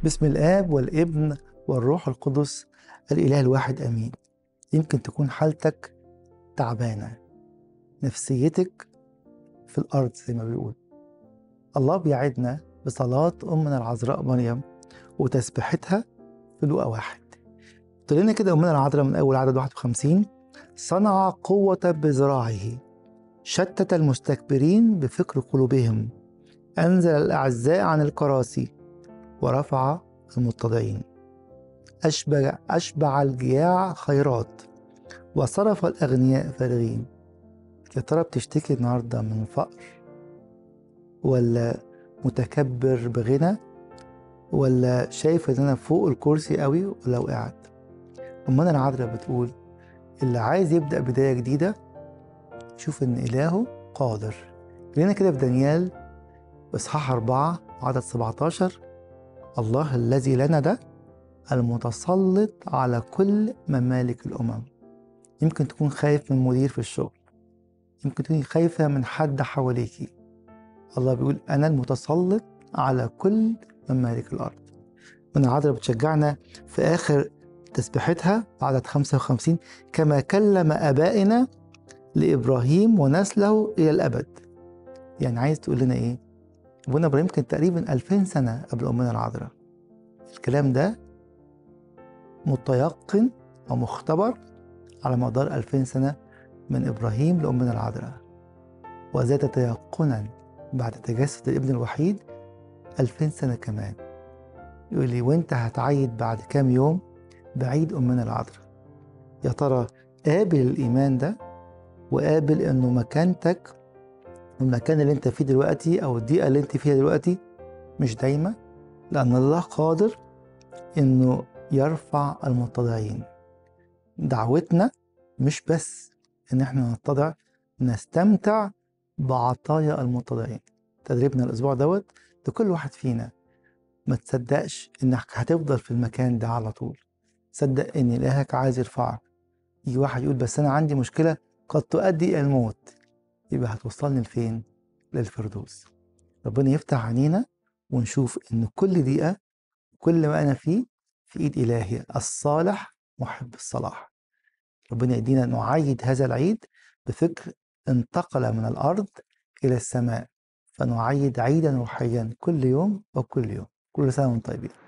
بسم الآب والابن والروح القدس الإله الواحد آمين يمكن تكون حالتك تعبانة نفسيتك في الأرض زي ما بيقول الله بيعدنا بصلاة أمنا العذراء مريم وتسبيحتها في لوقا واحد قلت لنا كده أمنا العذراء من أول عدد 51 صنع قوة بذراعه شتت المستكبرين بفكر قلوبهم أنزل الأعزاء عن الكراسي ورفع المتضعين أشبع, أشبع الجياع خيرات وصرف الأغنياء فارغين يا ترى بتشتكي النهاردة من فقر ولا متكبر بغنى ولا شايف ان انا فوق الكرسي قوي ولو قاعد امنا العذراء بتقول اللي عايز يبدا بدايه جديده شوف ان الهه قادر لنا كده في دانيال اصحاح أربعة عدد 17 الله الذي لنا ده المتسلط على كل ممالك الأمم يمكن تكون خايف من مدير في الشغل يمكن تكوني خايفة من حد حواليكي الله بيقول أنا المتسلط على كل ممالك الأرض من العذراء بتشجعنا في آخر تسبيحتها عدد 55 كما كلم آبائنا لإبراهيم ونسله إلى الأبد يعني عايز تقول لنا إيه؟ أبونا إبراهيم كان تقريبا 2000 سنة قبل أمنا العذراء الكلام ده متيقن أو مختبر على مدار 2000 سنة من إبراهيم لأمنا العذراء وزاد تيقنا بعد تجسد الابن الوحيد 2000 سنة كمان يقول لي وانت هتعيد بعد كام يوم بعيد أمنا العذراء يا ترى قابل الإيمان ده وقابل إنه مكانتك والمكان اللي انت فيه دلوقتي أو الدقيقة اللي انت فيها دلوقتي مش دايمة لأن الله قادر إنه يرفع المتضعين دعوتنا مش بس إن احنا نتضع نستمتع بعطايا المتضعين تدريبنا الأسبوع دوت لكل واحد فينا ما تصدقش إنك هتفضل في المكان ده على طول صدق إن إلهك عايز يرفعك يجي واحد يقول بس أنا عندي مشكلة قد تؤدي إلى الموت يبقى هتوصلني لفين؟ للفردوس ربنا يفتح عينينا ونشوف إن كل دقيقة كل ما أنا فيه في إيد إلهي الصالح محب الصلاح ربنا يدينا نعيد هذا العيد بفكر انتقل من الأرض إلى السماء فنعيد عيدا روحيا كل يوم وكل يوم كل سنة وانتم طيبين